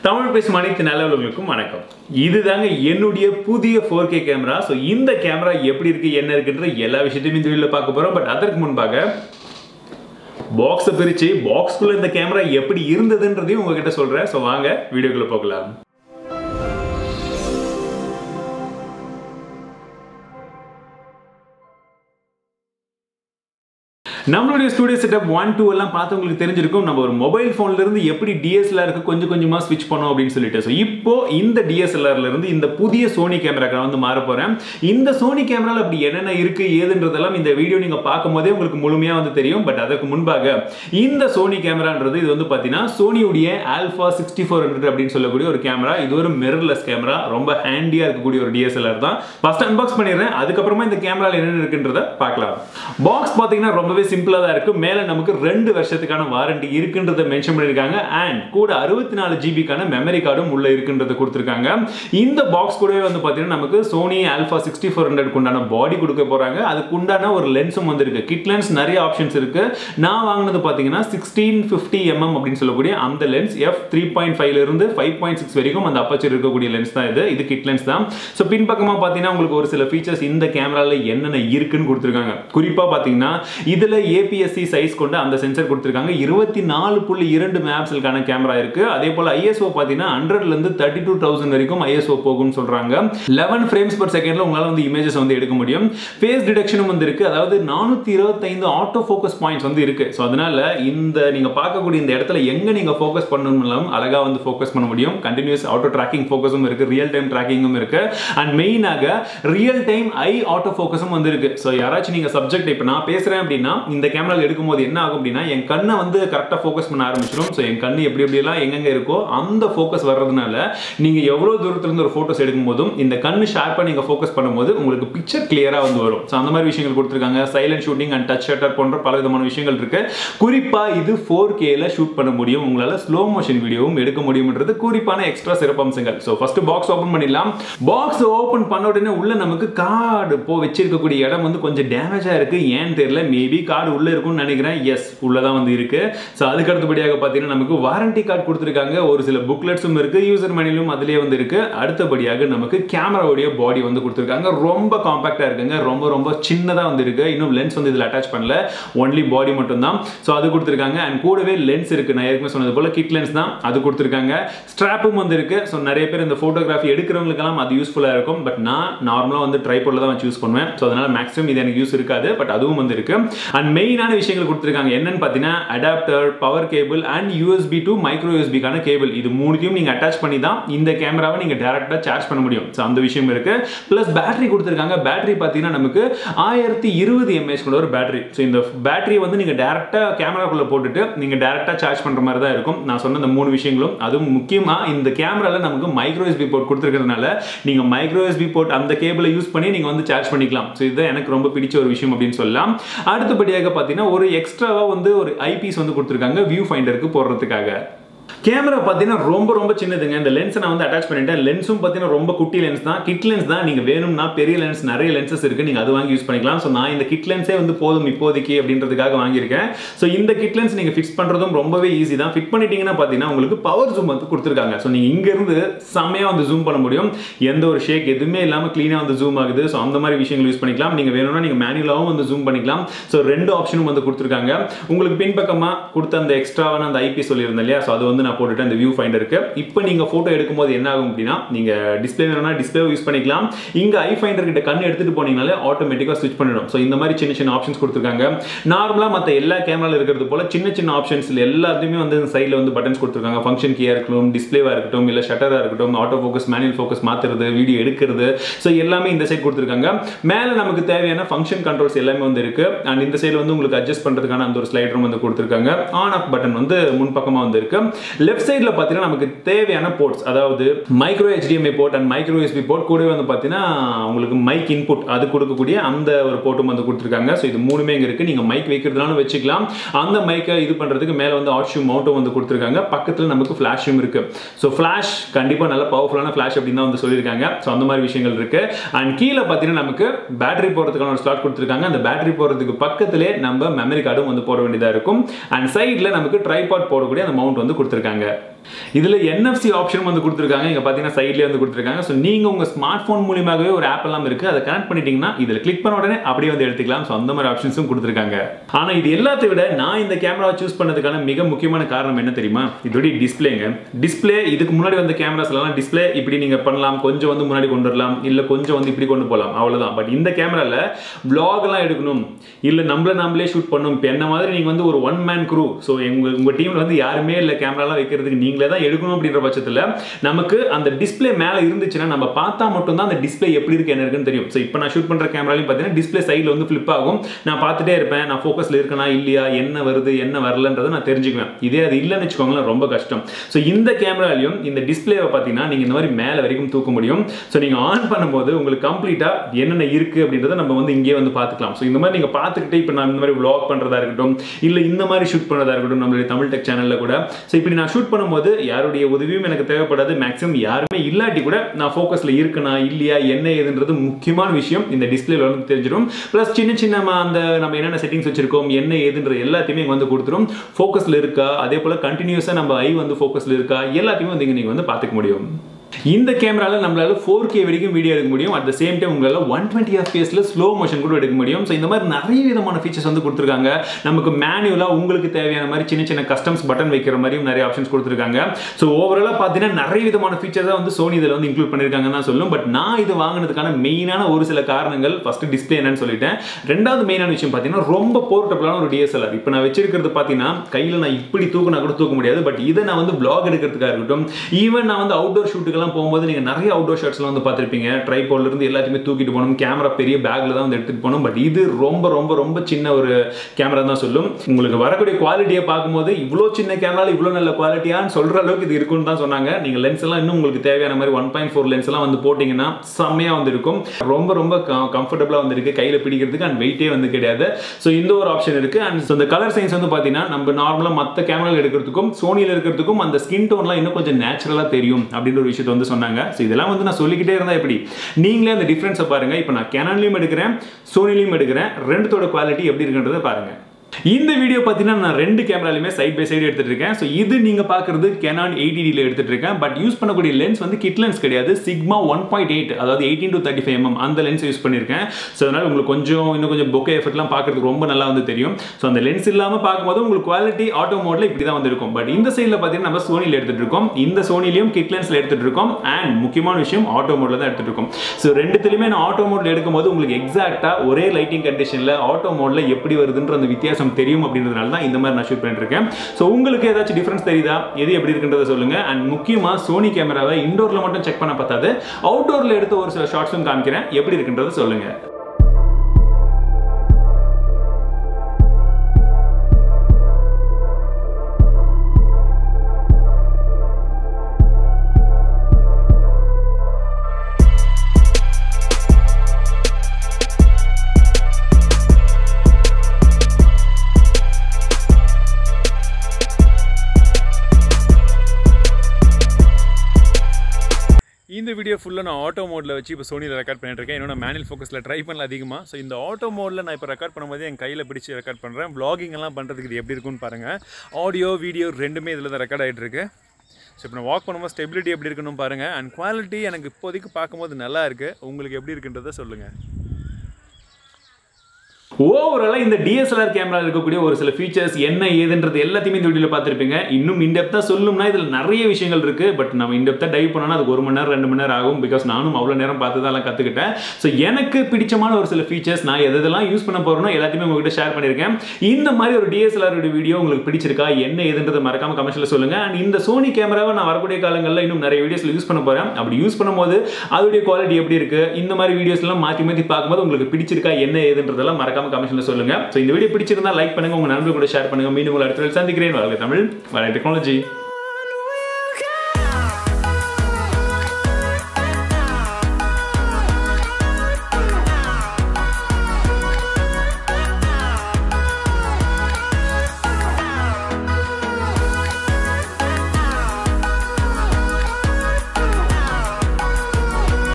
தமிழ் பேசும் அனைத்து நல்லவர்களுக்கும் வணக்கம் இதுதாங்க என்னுடைய புதிய ஃபோர் கே கேமரா ஸோ இந்த கேமரா எப்படி இருக்கு என்ன இருக்குன்ற எல்லா விஷயத்தையும் இந்த வீடியோவில் பார்க்க போறோம் பட் அதற்கு முன்பாக பாக்ஸை பிரித்து பாக்ஸ்குள்ள இந்த கேமரா எப்படி இருந்ததுன்றதையும் உங்ககிட்ட சொல்றேன் ஸோ வாங்க வீடியோக்குள்ள போகலாம் நம்மளுடைய ஸ்டூடியோ செட்டப் ஒன் டூ எல்லாம் பார்த்து உங்களுக்கு தெரிஞ்சிருக்கும் நம்ம ஒரு மொபைல் ஃபோன்ல இருந்து எப்படி டிஎஸ்எல்ஆருக்கு கொஞ்சம் கொஞ்சமா ஸ்விட்ச் பண்ணோம் அப்படின்னு சொல்லிட்டு ஸோ இப்போ இந்த டிஎஸ்எல்ஆர்ல இருந்து இந்த புதிய சோனி கேமராக்கு நான் வந்து மாற போறேன் இந்த சோனி கேமரால அப்படி என்னென்ன இருக்கு ஏதுன்றதெல்லாம் இந்த வீடியோ நீங்க பார்க்கும் போதே உங்களுக்கு முழுமையா வந்து தெரியும் பட் அதற்கு முன்பாக இந்த சோனி கேமரான்றது இது வந்து பார்த்தீங்கன்னா சோனியுடைய ஆல்ஃபா சிக்ஸ்டி ஃபோர் ஹண்ட்ரட் அப்படின்னு சொல்லக்கூடிய ஒரு கேமரா இது ஒரு மிரர்லெஸ் கேமரா ரொம்ப ஹேண்டியா இருக்கக்கூடிய ஒரு டிஎஸ்எல்ஆர் தான் ஃபர்ஸ்ட் அன்பாக்ஸ் பண்ணிடுறேன் அதுக்கப்புறமா இந்த கேமரால என்னென்ன இருக்குன்றத பார்க்கலாம் பாக்ஸ் பார்த்தீங்கன்னா ரொம்பவே சிம்பிளா தான் இருக்கு மேல நமக்கு ரெண்டு வருஷத்துக்கான வாரண்டி இருக்குன்றத மென்ஷன் பண்ணிருக்காங்க அண்ட் கூட அறுபத்தி நாலு ஜிபிக்கான மெமரி கார்டும் உள்ள இருக்குன்றத கொடுத்துருக்காங்க இந்த பாக்ஸ் கூடவே வந்து பார்த்தீங்கன்னா நமக்கு Sony Alpha sixty four hundred உண்டான பாடி கொடுக்க போறாங்க அதுக்கு உண்டான ஒரு லென்ஸும் வந்திருக்கு கிட் லென்ஸ் நிறைய ஆப்ஷன்ஸ் இருக்கு நான் வாங்கினது பார்த்தீங்கன்னா சிக்ஸ்டீன் ஃபிஃப்டி எம்எம் அப்படின்னு சொல்லக்கூடிய அந்த லென்ஸ் எஃப் த்ரீ பாயிண்ட் ஃபைவ்ல இருந்து ஃபைவ் பாயிண்ட் சிக்ஸ் வரைக்கும் அந்த அப்பச்சர் இருக்கக்கூடிய லென்ஸ் தான் இது இது கிட் லென்ஸ் தான் ஸோ பின்பக்கமாக பார்த்தீங்கன்னா உங்களுக்கு ஒரு சில ஃபீச்சர்ஸ் இந்த கேமரால என்னென்ன இருக்குன்னு கொடுத்துருக்காங்க குறிப்பாக பார்த்தீங்கன்னா இதில் ஏபிஎஸ்சி சைஸ் கொண்ட அந்த சென்சர் கொடுத்துருக்காங்க இருபத்தி நாலு புள்ளி இரண்டு மேப்ஸுக்கான கேமரா இருக்கு அதே போல் ஐஎஸ்ஓ பார்த்தீங்கன்னா ஹண்ட்ரட்லேருந்து தேர்ட்டி டூ தௌசண்ட் வரைக்கும் ஐஎஸ்ஓ போகும்னு சொல்றாங்க லெவன் ஃப்ரேம்ஸ் பர் செகண்ட்ல உங்களால் வந்து இமேஜஸ் வந்து எடுக்க முடியும் ஃபேஸ் டிடெக்ஷனும் வந்து இருக்கு அதாவது நானூற்றி இருபத்தைந்து ஆட்டோ ஃபோக்கஸ் பாயிண்ட்ஸ் வந்து இருக்கு ஸோ அதனால இந்த நீங்க பார்க்கக்கூடிய இந்த இடத்துல எங்க நீங்க ஃபோக்கஸ் பண்ணணும் அழகா வந்து ஃபோக்கஸ் பண்ண முடியும் கண்டினியூஸ் ஆட்டோ ட்ராக்கிங் ஃபோக்கஸும் இருக்கு ரியல் டைம் ட்ராக்கிங்கும் இருக்கு அண்ட் மெயினாக ரியல் டைம் ஐ ஆட்டோ ஃபோக்கஸும் வந்து இருக்கு ஸோ யாராச்சும் நீங்க சப்ஜெக்ட் இப்போ நான் பேசுறேன் அப்படின்னா இந்த கேமராவில் எடுக்கும்போது என்ன ஆகும் அப்படின்னா என் கண்ணை வந்து கரெக்டாக ஃபோக்கஸ் பண்ண ஆரம்பிச்சிடும் ஸோ என் கண் எப்படி எப்படியெல்லாம் எங்கெங்க இருக்கோ அந்த ஃபோக்கஸ் வர்றதுனால நீங்க எவ்வளோ தூரத்துலேருந்து ஒரு ஃபோட்டோஸ் எடுக்கும் போதும் இந்த கண்ணு ஷார்ப்பாக நீங்க ஃபோக்கஸ் பண்ணும்போது உங்களுக்கு பிக்சர் கிளியராக வந்து வரும் ஸோ அந்த மாதிரி விஷயங்கள் கொடுத்துருக்காங்க silent shooting and touch shutter போன்ற பல விதமான விஷயங்கள் இருக்கு குறிப்பா இது ஃபோர் கேல ஷூட் பண்ண முடியும் உங்களால ஸ்லோ மோஷன் வீடியோவும் எடுக்க முடியும்ன்றது குறிப்பான எக்ஸ்ட்ரா சிறப்பம்சங்கள் ஸோ ஃபர்ஸ்ட் பாக்ஸ் ஓப்பன் பண்ணிடலாம் பாக்ஸ் ஓப்பன் பண்ண உடனே உள்ள நமக்கு கார்டு போ வச்சிருக்கக்கூடிய இடம் வந்து கொஞ்சம் டேமேஜா இருக்கு ஏன்னு தெரியல மேபி கார்டு உள்ள இருக்கும்னு நினைக்கிறேன் எஸ் உள்ளதான் வந்து இருக்கு ஸோ அதுக்கு அடுத்தபடியாக பார்த்தீங்கன்னா நமக்கு வாரண்டி கார்டு கொடுத்துருக்காங்க ஒரு சில புக்லெட்ஸும் இருக்கு யூசர் மேனுவலும் அதிலே வந்து இருக்கு அடுத்தபடியாக நமக்கு கேமராவுடைய பாடி வந்து கொடுத்துருக்காங்க ரொம்ப காம்பாக்டா இருக்குங்க ரொம்ப ரொம்ப சின்னதாக வந்து இருக்கு இன்னும் லென்ஸ் வந்து இதில் அட்டாச் பண்ணல ஒன்லி பாடி மட்டும் தான் ஸோ அது கொடுத்துருக்காங்க அண்ட் கூடவே லென்ஸ் இருக்கு நான் ஏற்கனவே சொன்னது போல கிட் லென்ஸ் தான் அது கொடுத்துருக்காங்க ஸ்ட்ராப்பும் வந்து இருக்கு ஸோ நிறைய பேர் இந்த ஃபோட்டோகிராஃபி எடுக்கிறவங்களுக்கெல்லாம் அது யூஸ்ஃபுல்லாக இருக்கும் பட் நான் நார்மலாக வந்து ட்ரைபோர்டில் தான் வச்சு யூஸ் பண்ணுவேன் ஸோ அதனால மேக்ஸிமம் இது எனக்கு யூஸ் இருக்காது பட் அதுவும் வந்து இருக்கு அண்ட் மெயினான விஷயங்கள் கொடுத்துருக்காங்க என்னன்னு பார்த்தீங்கன்னா adapter power cable and USB to micro யூஎஸ்பிக்கான கேபிள் இது மூணுத்தையும் நீங்கள் அட்டாச் பண்ணி தான் இந்த கேமராவை நீங்கள் டேரெக்டாக சார்ஜ் பண்ண முடியும் ஸோ அந்த விஷயம் இருக்கு ப்ளஸ் பேட்டரி கொடுத்துருக்காங்க பேட்டரி பார்த்தீங்கன்னா நமக்கு ஆயிரத்தி இருபது எம்ஏஹெச் கொண்ட ஒரு பேட்டரி ஸோ இந்த பேட்டரியை வந்து நீங்கள் டேரெக்டாக கேமராக்குள்ளே போட்டுட்டு நீங்கள் டேரெக்டாக சார்ஜ் பண்ணுற மாதிரி தான் இருக்கும் நான் சொன்ன இந்த மூணு விஷயங்களும் அதுவும் முக்கியமாக இந்த கேமராவில் நமக்கு மைக்ரோ எஸ்பி போர்ட் கொடுத்துருக்கிறதுனால நீங்கள் மைக்ரோ எஸ்பி போர்ட் அந்த கேபிளை யூஸ் பண்ணி நீங்கள் வந்து சார்ஜ் பண்ணிக்கலாம் ஸோ இதுதான் எனக்கு ரொம்ப பிடிச்ச ஒரு விஷயம் அப்படின்னு சொல்லலாம் அடுத்தபடியாக பார்த்தீங்கன்னா ஒரு எக்ஸ்ட்ராவாக வந்து ஒரு ஐபிஎஸ் வந்து கொடுத்துருக்காங்க வியூ ஃபைண்டருக்கு போடுறதுக்காக கேமரா பார்த்தீங்கன்னா ரொம்ப ரொம்ப சின்னதுங்க இந்த லென்ஸை நான் வந்து அட்டாச் பண்ணிட்டேன் லென்ஸும் பார்த்தீங்கன்னா ரொம்ப குட்டி லென்ஸ் தான் கிட் லென்ஸ் தான் நீங்கள் வேணும்னா பெரிய லென்ஸ் நிறைய லென்சஸ் இருக்குது நீங்கள் அது வாங்கி யூஸ் பண்ணிக்கலாம் ஸோ நான் இந்த கிட் லென்ஸே வந்து போதும் இப்போதைக்கு அப்படின்றதுக்காக வாங்கியிருக்கேன் ஸோ இந்த கிட் லென்ஸ் நீங்கள் ஃபிக்ஸ் பண்ணுறதும் ரொம்பவே ஈஸி தான் ஃபிட் பண்ணிட்டீங்கன்னா பார்த்தீங்கன்னா உங்களுக்கு பவர் ஜூம் வந்து கொடுத்துருக்காங்க ஸோ நீங்கள் இங்கேருந்து செம்மையாக வந்து ஜூம் பண்ண முடியும் எந்த ஒரு ஷேக் எதுவுமே இல்லாமல் க்ளீனாக வந்து ஜூம் ஆகுது ஸோ அந்த மாதிரி விஷயங்கள் யூஸ் பண்ணிக்கலாம் நீங்கள் வேணும்னா நீங்கள் மேனுவலாகவும் வந்து ஜூம் பண்ணிக்கலாம் ஸோ ரெண்டு ஆப்ஷனும் வந்து கொடுத்துருக்காங்க உங்களுக்கு பின்பக்கமாக கொடுத்த அந்த எக்ஸ்ட்ராவான அந்த ஐபி சொல்லியிருந்தேன் இல்லையா ஸோ அது வந்து நான் போட்டுட்டு அந்த வியூ ஃபைண்டருக்கு இப்போ நீங்கள் ஃபோட்டோ எடுக்கும்போது என்ன ஆகும் அப்படின்னா நீங்கள் டிஸ்பிளே வேணும்னா டிஸ்பிளே யூஸ் பண்ணிக்கலாம் இங்கே ஐ ஃபைண்டர் கிட்ட கண் எடுத்துகிட்டு போனீங்கனாலே ஆட்டோமேட்டிக்காக ஸ்விட்ச் பண்ணிடும் ஸோ இந்த மாதிரி சின்ன சின்ன ஆப்ஷன்ஸ் கொடுத்துருக்காங்க நார்மலாக மற்ற எல்லா கேமராவில் இருக்கிறது போல சின்ன சின்ன ஆப்ஷன்ஸ் எல்லாத்தையுமே வந்து சைடில் வந்து பட்டன்ஸ் கொடுத்துருக்காங்க ஃபங்க்ஷன் கீயாக இருக்கட்டும் டிஸ்பிளேவாக இருக்கட்டும் இல்லை ஷட்டராக இருக்கட்டும் ஆட்டோ ஃபோக்கஸ் மேனுவல் ஃபோக்கஸ் மாற்றுறது வீடியோ எடுக்கிறது ஸோ எல்லாமே இந்த சைட் கொடுத்துருக்காங்க மேலே நமக்கு தேவையான ஃபங்க்ஷன் கண்ட்ரோல்ஸ் எல்லாமே வந்து இருக்கு அண்ட் இந்த சைடில் வந்து உங்களுக்கு அட்ஜஸ்ட் பண்ணுறதுக்கான அந்த ஒரு ஸ்லைடரும் வந்து கொடுத்துருக்காங்க ஆன் ஆஃப் பட்டன் வந்து முன்பக்கமாக வந்து இருக்கு லெஃப்ட் சைடில் பார்த்தீங்கன்னா நமக்கு தேவையான போர்ட்ஸ் அதாவது micro HDMI port and micro USB port கூடவே வந்து பார்த்தீங்கன்னா உங்களுக்கு மைக் இன்புட் அது கொடுக்கக்கூடிய அந்த ஒரு போர்ட்டும் வந்து கொடுத்துருக்காங்க ஸோ இது மூணுமே இங்கே இருக்குது நீங்கள் மைக் வைக்கிறதுனாலும் வச்சுக்கலாம் அந்த மைக்கை இது பண்ணுறதுக்கு மேலே வந்து ஆட்ஷூ மவுண்ட்டும் வந்து கொடுத்துருக்காங்க பக்கத்தில் நமக்கு ஃப்ளாஷும் இருக்குது ஸோ ஃப்ளாஷ் கண்டிப்பாக நல்ல பவர்ஃபுல்லான ஃப்ளாஷ் அப்படின்னு தான் வந்து சொல்லியிருக்காங்க ஸோ அந்த மாதிரி விஷயங்கள் இருக்குது அண்ட் கீழே பார்த்தீங்கன்னா நமக்கு பேட்டரி போகிறதுக்கான ஒரு ஸ்லாட் கொடுத்துருக்காங்க அந்த பேட்டரி போகிறதுக்கு பக்கத்திலே நம்ம மெமரி கார்டும் வந்து போட வேண்டியதாக இருக்கும் அண்ட் சைடில் நமக்கு ட்ரைபாட் போடக்கூடிய அந்த மவுண்ட் வந்து கொடுத்துருக்காங்க இதில் NFC ஆப்ஷன் வந்து கொடுத்துருக்காங்க இங்கே பார்த்தீங்கன்னா சைட்லேயே வந்து கொடுத்துருக்காங்க ஸோ நீங்கள் உங்கள் ஸ்மார்ட் ஃபோன் மூலியமாகவே ஒரு ஆப் எல்லாம் இருக்குது அதை கனெக்ட் பண்ணிட்டீங்கன்னா இதில் கிளிக் பண்ண உடனே அப்படியே வந்து எடுத்துக்கலாம் ஸோ அந்த மாதிரி ஆப்ஷன்ஸும் கொடுத்துருக்காங்க ஆனால் இது எல்லாத்தை விட நான் இந்த கேமராவை சூஸ் பண்ணதுக்கான மிக முக்கியமான காரணம் என்ன தெரியுமா இதோடைய டிஸ்பிளேங்க டிஸ்பிளே இதுக்கு முன்னாடி வந்த கேமராஸ்லாம் டிஸ்பிளே இப்படி நீங்கள் பண்ணலாம் கொஞ்சம் வந்து முன்னாடி கொண்டு வரலாம் இல்லை கொஞ்சம் வந்து இப்படி கொண்டு போகலாம் அவ்வளோதான் பட் இந்த கேமராவில் vlogலாம் எடுக்கணும் இல்லை நம்மள நாமளே ஷூட் பண்ணணும் இப்போ என்ன மாதிரி நீங்கள் வந்து ஒரு ஒன் மேன் குரூ ஸோ எங்கள் உங்கள் டீமில் வந்து யாருமே இல்லை கேமராலாம் வைக்கிறதுக்கு நீங்களே தான் எடுக்கணும் அப்படின்ற பட்சத்தில் நமக்கு அந்த டிஸ்பிளே மேலே இருந்துச்சுன்னா நம்ம பார்த்தா மட்டும்தான் அந்த டிஸ்பிளே எப்படி இருக்கு என்ன இருக்குன்னு தெரியும் ஸோ இப்போ நான் ஷூட் பண்ணுற கேமராலையும் பார்த்தீங்கன்னா டிஸ்பிளே சைடில் வந்து ஃப்ளிப் ஆகும் நான் பார்த்துட்டே இருப்பேன் நான் ஃபோக்கஸில் இருக்கனா இல்லையா என்ன வருது என்ன வரலன்றதை நான் தெரிஞ்சுக்குவேன் இதே அது இல்லைன்னு வச்சுக்கோங்களேன் ரொம்ப கஷ்டம் ஸோ இந்த கேமராலையும் இந்த டிஸ்பிளேவை பார்த்தீங்கன்னா நீங்கள் இந்த மாதிரி மேலே வரைக்கும் தூக்க முடியும் ஸோ நீங்கள் ஆன் பண்ணும்போது உங்களுக்கு கம்ப்ளீட்டாக என்னென்ன இருக்குது அப்படின்றத நம்ம வந்து இங்கே வந்து பார்த்துக்கலாம் ஸோ இந்த மாதிரி நீங்கள் பார்த்துக்கிட்டே இப்போ நான் இந்த மாதிரி vlog பண்ணுறதா இருக்கட்டும் இல்லை இந்த மாதிரி ஷூட் பண்ணுறதா இருக்கட்டும் நம்மளுடைய தமிழ் டெக் சேனலில் கூட ஸோ இப்படி நான் ஷூட் பண்ணும்போது யாருடைய உதவியும் எனக்கு தேவைப்படாது மேக்ஸிமம் யாருமே இல்லாட்டி கூட நான் ஃபோக்கஸில் இருக்கனா இல்லையா என்ன ஏதுன்றது முக்கியமான விஷயம் இந்த டிஸ்பிளேல வந்து தெரிஞ்சிடும் ப்ளஸ் சின்ன சின்ன ம- அந்த நம்ம என்னென்ன செட்டிங்ஸ் வச்சிருக்கோம் என்ன ஏதுன்றது எல்லாத்தையுமே இங்க வந்து கொடுத்துரும் ஃபோக்கஸில் இருக்கா அதே போல் கண்டினியூஸாக நம்ம ஐ வந்து ஃபோக்கஸில் இருக்கா எல்லாத்தையுமே வந்து இங்க நீங்க வந்து பார்த்துக்க முடியும் இந்த கேமரால நம்மளால ஃபோர் கே வரைக்கும் வீடியோ எடுக்க முடியும் அட் த சேம் டைம் உங்களால ஒன் டுவெண்ட்டி எஃப்பிஎஸ்ல ஸ்லோ மோஷன் கூட எடுக்க முடியும் ஸோ இந்த மாதிரி நிறைய விதமான ஃபீச்சர்ஸ் வந்து கொடுத்துருக்காங்க நமக்கு மேனுவலாக உங்களுக்கு தேவையான மாதிரி சின்ன சின்ன கஸ்டம்ஸ் பட்டன் வைக்கிற மாதிரியும் நிறைய ஆப்ஷன்ஸ் கொடுத்துருக்காங்க ஸோ ஓவராலாக பார்த்தீங்கன்னா நிறைய விதமான ஃபீச்சர் தான் வந்து சோனி இதில் வந்து இன்க்ளூட் பண்ணியிருக்காங்கன்னு தான் சொல்லும் பட் நான் இது வாங்கினதுக்கான மெயினான ஒரு சில காரணங்கள் ஃபர்ஸ்ட் டிஸ்பிளே என்னன்னு சொல்லிட்டேன் ரெண்டாவது மெயினான விஷயம் பார்த்தீங்கன்னா ரொம்ப போர்ட்டபிளான ஒரு டிஎஸ்எல்ஆர் இப்போ நான் வச்சிருக்கிறது பார்த்தீங்கன்னா கையில் நான் இப்படி தூக்கினா கூட தூக்க முடியாது பட் இதை நான் வந்து vlog எடுக்கிறதுக்காக இருக்கட்டும் ஈவன் நான் வந்து அவுட்டோர் ஷூட்டுக்கெல்லாம் போகும்போது நீங்கள் நிறைய அவுட்டோர் ஷாட்ஸ்லாம் வந்து பார்த்துருப்பீங்க ட்ரைபோர்ட்ல இருந்து எல்லாத்தையுமே தூக்கிட்டு போகணும் கேமரா பெரிய பேக்கில் தான் வந்து எடுத்துகிட்டு போகணும் பட் இது ரொம்ப ரொம்ப ரொம்ப சின்ன ஒரு கேமரா தான் சொல்லும் உங்களுக்கு வரக்கூடிய குவாலிட்டியை பார்க்கும்போது இவ்வளோ சின்ன கேமராவில் இவ்வளோ நல்ல குவாலிட்டியான்னு சொல்கிற அளவுக்கு இது இருக்குன்னு தான் சொன்னாங்க நீங்கள் லென்ஸ் எல்லாம் இன்னும் உங்களுக்கு தேவையான மாதிரி ஒன் பாயிண்ட் ஃபோர் லென்ஸ் எல்லாம் வந்து போட்டிங்கன்னா செம்மையாக வந்து இருக்கும் ரொம்ப ரொம்ப கம்ஃபர்டபுளாக வந்து இருக்கு கையில் பிடிக்கிறதுக்கு அண்ட் வெயிட்டே வந்து கிடையாது ஸோ இந்த ஒரு ஆப்ஷன் இருக்கு அண்ட் இந்த கலர் சைன்ஸ் வந்து பார்த்தீங்கன்னா நம்ம நார்மலாக மற்ற கேமரா எடுக்கிறதுக்கும் சோனியில் இருக்கிறதுக்கும் அந்த ஸ்கின் டோன்லாம் இன்னும் கொஞ்சம் நேச்சுரலாக தெரியும் அப்படின்ற ஒரு விஷயத்தை வந்து சொன்னாங்க ஸோ இதெல்லாம் வந்து நான் சொல்லிக்கிட்டே இருந்தா எப்படி நீங்களே அந்த டிஃப்ரென்ஸை பாருங்க இப்போ நான் கேனான்லையும் எடுக்கிறேன் சோனிலையும் எடுக்கிறேன் ரெண்டுத்தோட குவாலிட்டி எப்படி இருக்குன்றதை பாருங்க இந்த வீடியோ பார்த்தீங்கன்னா நான் ரெண்டு கேமராலையுமே சைட் பை சைடு எடுத்துட்டு இருக்கேன் ஸோ இது நீங்க பார்க்குறது கேனான் எயிட்டிடியில் எடுத்துட்டு இருக்கேன் பட் யூஸ் பண்ணக்கூடிய லென்ஸ் வந்து கிட் லென்ஸ் கிடையாது சிக்மா ஒன் பாயிண்ட் எயிட் அதாவது eighteen to thirty five mm அந்த லென்ஸ் யூஸ் பண்ணியிருக்கேன் ஸோ அதனால உங்களுக்கு கொஞ்சம் இன்னும் கொஞ்சம் பொக்கே எஃபெக்ட்லாம் பார்க்கறதுக்கு ரொம்ப நல்லா வந்து தெரியும் ஸோ அந்த லென்ஸ் இல்லாமல் பார்க்கும்போது உங்களுக்கு குவாலிட்டி ஆட்டோ மோட்ல இப்படி தான் வந்திருக்கும் பட் இந்த சைடில் பார்த்தீங்கன்னா நம்ம சோனியில் எடுத்துட்டு இருக்கோம் இந்த சோனிலையும் கிட் லென்ஸ்ல எடுத்துட்டு இருக்கோம் அண்ட் முக்கியமான விஷயம் ஆட்டோ மோட்ல தான் எடுத்துட்டு இருக்கோம் ஸோ ரெண்டுத்துலையுமே நான் ஆட்டோ மோட்ல எடுக்கும்போது உங்களுக்கு எக்ஸாக்டா ஒரே லைட்டிங் கண்டிஷன்ல ஆட்டோ மோட்ல எப்படி வருதுன்ற அந்த வித்தியாசம் தெரியும் அப்படின்றதுனால தான் இந்த மாதிரி நான் ஷூட் பண்ணிட்டு இருக்கேன் ஸோ உங்களுக்கு ஏதாச்சும் டிஃபரன்ஸ் தெரியுதா எது எப்படி இருக்குன்றதை சொல்லுங்க அண்ட் முக்கியமா சோனி கேமராவை இண்டோர்ல மட்டும் செக் பண்ண பார்த்தாது அவுட்டோர்ல எடுத்த ஒரு சில ஷார்ட்ஸும் காமிக்கிறேன் எப்படி இருக்குன்றதை சொல்லுங்க இந்த வீடியோ ஃபுல்லாக நான் ஆட்டோ மோடில் வச்சு இப்போ சோனியில் ரெக்கார்ட் பண்ணிட்டு இருக்கேன் இன்னும் நான் மேனுவல் ஃபோக்கஸில் ட்ரை பண்ணல அதிகமாக ஸோ இந்த ஆட்டோ மோடில் நான் இப்போ ரெக்கார்ட் பண்ணும்போது என் கையில் பிடிச்சி ரெக்கார்ட் பண்ணுறேன் vlogging எல்லாம் பண்ணுறதுக்கு இது எப்படி இருக்குன்னு பாருங்கள் ஆடியோ வீடியோ ரெண்டுமே இதில் தான் ரெக்கார்ட் ஆகிட்டு இருக்கு ஸோ இப்போ நான் வாக் பண்ணும்போது ஸ்டெபிலிட்டி எப்படி இருக்குன்னு பாருங்கள் அண்ட் குவாலிட்டி எனக்கு இப்போதைக்கு பார்க்கும்போது நல்லா இருக்குது உங்களுக்கு எப்படி இருக்குன்றதை சொல்லுங்கள் ஓவராலாக இந்த டிஎஸ்எல்ஆர் கேமராவில் இருக்கக்கூடிய ஒரு சில ஃபீச்சர்ஸ் என்ன ஏதுன்றது எல்லாத்தையுமே இந்த வீடியோவில் பார்த்துருப்பீங்க இன்னும் இன்டெப்த்தாக சொல்லணும்னா இதில் நிறைய விஷயங்கள் இருக்குது பட் நம்ம இன்டெப்த்தாக டைவ் பண்ணோம்னா அதுக்கு ஒரு மணி நேரம் ரெண்டு மணி நேரம் ஆகும் பிகாஸ் நானும் அவ்வளோ நேரம் பார்த்து தான் கற்றுக்கிட்டேன் ஸோ எனக்கு பிடிச்சமான ஒரு சில ஃபீச்சர்ஸ் நான் எது எதெல்லாம் யூஸ் பண்ண போகிறேனோ எல்லாத்தையுமே உங்ககிட்ட ஷேர் பண்ணியிருக்கேன் இந்த மாதிரி ஒரு டிஎஸ்எல்ஆர் வீடியோ உங்களுக்கு பிடிச்சிருக்கா என்ன ஏதுன்றதை மறக்காம கமெண்ட்ஸில் சொல்லுங்கள் அண்ட் இந்த சோனி கேமராவை நான் வரக்கூடிய காலங்களில் இன்னும் நிறைய வீடியோஸில் யூஸ் பண்ண போகிறேன் அப்படி யூஸ் பண்ணும்போது அதோடைய குவாலிட்டி எப்படி இருக்குது இந்த மாதிரி வீடியோஸ்லாம் மாற்றி மாற்றி பார்க்கும்போது உங்களுக்கு பிடிச்சிருக்கா என்ன ஏதுன்றதெல்லாம் மறக்காம கமெண்ட்ஸில் சொல்லுங்கள் ஸோ இந்த வீடியோ பிடிச்சிருந்தா லைக் பண்ணுங்கள் உங்கள் நண்பர்கள் கூட ஷேர் பண்ணுங்கள் மீண்டும் உங்களை அடுத்த நாள் சந்திக்கிறேன் வாழ்க்கை தமிழ் வளை டெக்னாலஜி